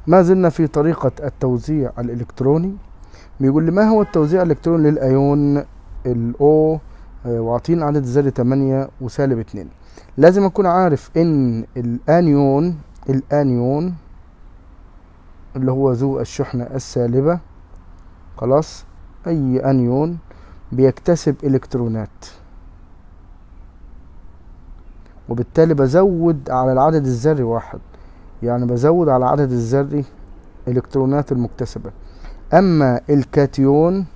ما زلنا في طريقة التوزيع الإلكتروني بيقول لي ما هو التوزيع الإلكتروني للأيون الأو وعطينا عدد الذري 8 وسالب 2 لازم أكون عارف إن الأنيون الأنيون اللي هو ذو الشحنة السالبة خلاص أي أنيون بيكتسب إلكترونات وبالتالي بزود على العدد الذري واحد يعني بزود على العدد الذري الكترونات المكتسبة اما الكاتيون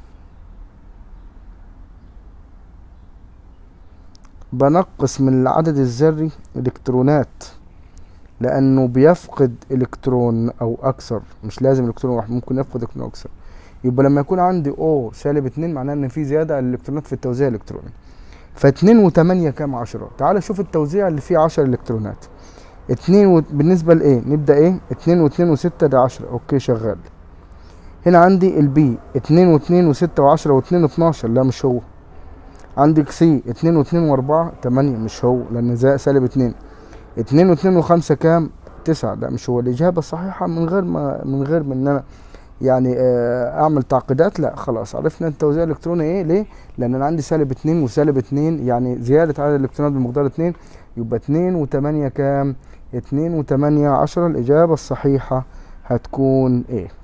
بنقص من العدد الذري الكترونات لانه بيفقد الكترون او اكثر مش لازم الكترون واحد ممكن يفقد الكترون اكثر يبقى لما يكون عندي او سالب اتنين معناه ان في زياده على الالكترونات في التوزيع الالكتروني فاتنين وتمانية كام عشرة تعال شوف التوزيع اللي فيه عشر الكترونات اتنين و... بالنسبة لايه نبدأ ايه اتنين واتنين وستة ده عشرة اوكي شغال هنا عندي البي اتنين واتنين وستة وعشرة واتنين اتناشر لا مش هو عندك سي اتنين واتنين واربعة تمانية مش هو لان زي سالب اتنين اتنين واتنين وخمسة كام تسعة لا مش هو الإجابة الصحيحة من غير ما من غير ما إن أنا يعني آه، أعمل تعقيدات لا خلاص عرفنا التوزيع الإلكتروني إيه ليه؟ لأن أنا عندي سالب اتنين وسالب اتنين يعني زيادة عدد الإلكترونات بمقدار اتنين يبقى اتنين وتمانية كام؟ اتنين وتمانية عشرة الإجابة الصحيحة هتكون إيه؟